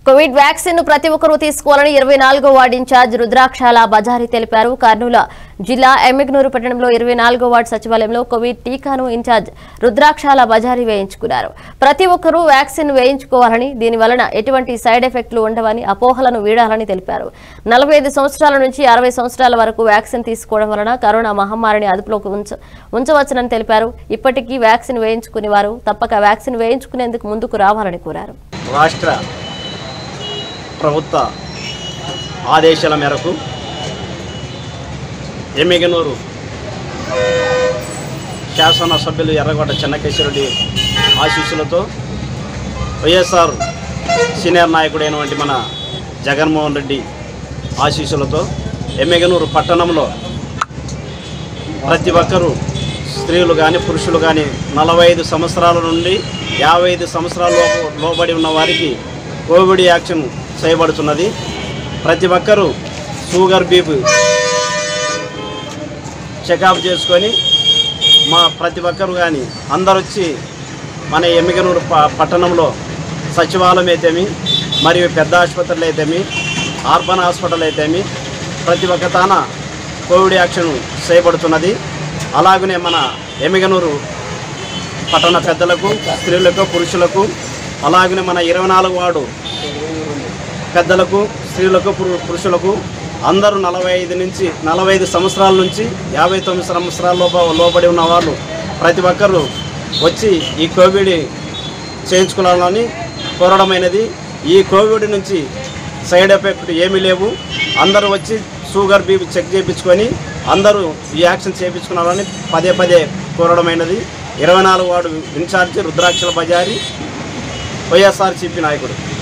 Covid vaccine ను ప్రతి ఒక్కరూ తీసుకోవాలని ఇరవై నాలుగో వార్డు ఇన్ఛార్జ్ రుద్రాక్షాల బజారి తెలిపారు కర్నూలు జిల్లా ఎమ్మిగ్నూరు పట్టణంలో ఇరవై నాలుగో వార్డు సచివాలయంలో కోవిడ్ టీకాను ఇన్ఛార్జ్ రుద్రాక్షాల బజారి వేయించుకున్నారు ప్రతి ఒక్కరూ వ్యాక్సిన్ వేయించుకోవాలని దీని వలన ఎటువంటి సైడ్ ఎఫెక్ట్లు ఉండవని అపోహలను వీడాలని తెలిపారు నలభై ఐదు సంవత్సరాల నుంచి అరవై సంవత్సరాల వరకు వ్యాక్సిన్ తీసుకోవడం వలన కరోనా మహమ్మారిని అదుపులోకి ఉంచ ఉంచవచ్చునని తెలిపారు ఇప్పటికీ వ్యాక్సిన్ వేయించుకునే వారు తప్పక వ్యాక్సిన్ వేయించుకునేందుకు ముందుకు రావాలని కోరారు రాష్ట్ర ప్రభుత్వ ఆదేశాల మేరకు ఎమ్మిగనూరు శాసనసభ్యులు ఎర్రగొండ చెన్నకేశ్వరరెడ్డి ఆశీస్సులతో వైఎస్ఆర్ సీనియర్ నాయకుడైనటువంటి మన జగన్మోహన్ రెడ్డి ఆశీస్సులతో ఎమ్మిగనూరు పట్టణంలో ప్రతి ఒక్కరూ స్త్రీలు కానీ పురుషులు కానీ నలభై ఐదు సంవత్సరాల నుండి యాభై ఐదు సంవత్సరాల లోపు లోబడి ఉన్న వారికి కోవిడ్ యాక్షన్ చేయబడుతున్నది ప్రతి ఒక్కరూ షుగర్ బీపీ చెకప్ చేసుకొని మా ప్రతి ఒక్కరు కానీ అందరు వచ్చి మన ఎమ్మిగనూరు ప- పట్టణంలో సచివాలయం అయితేమి మరియు పెద్ద ఆసుపత్రులు అయితేమి అర్బన్ హాస్పిటల్ అయితేమి ప్రతి ఒక్క తాన కోవిడ్ యాక్షన్ చేయబడుతున్నది అలాగనే మన ఎమ్మిగనూరు పట్టణ పెద్దలకు స్త్రీలకు పురుషులకు అలాగనే మన ఇరవై నాలుగు వార్డు పెద్దలకు స్త్రీలకు పురు- పురుషులకు అందరూ నలభై ఐదు నుంచి నలభై ఐదు సంవత్సరాల నుంచి యాభై తొమ్మిది సంవత్సరాల లోప లోబడి ఉన్న వాళ్ళు ప్రతి ఒక్కరు వచ్చి ఈ కోవిడ్ చేయించుకోవాలని కోరడమైనది ఈ కోవిడ్ నుంచి సైడ్ ఎఫెక్ట్ ఏమీ లేవు అందరూ వచ్చి షుగర్ బీపీ చెక్ చేయించుకొని అందరూ ఈ యాక్షన్ చేయించుకున్నారని పదే పదే కోరడమైనది ఇరవై నాలుగు వార్డు ఇన్ఛార్జి రుద్రాక్షల బజారి వైఎస్ఆర్సీపీ నాయకుడు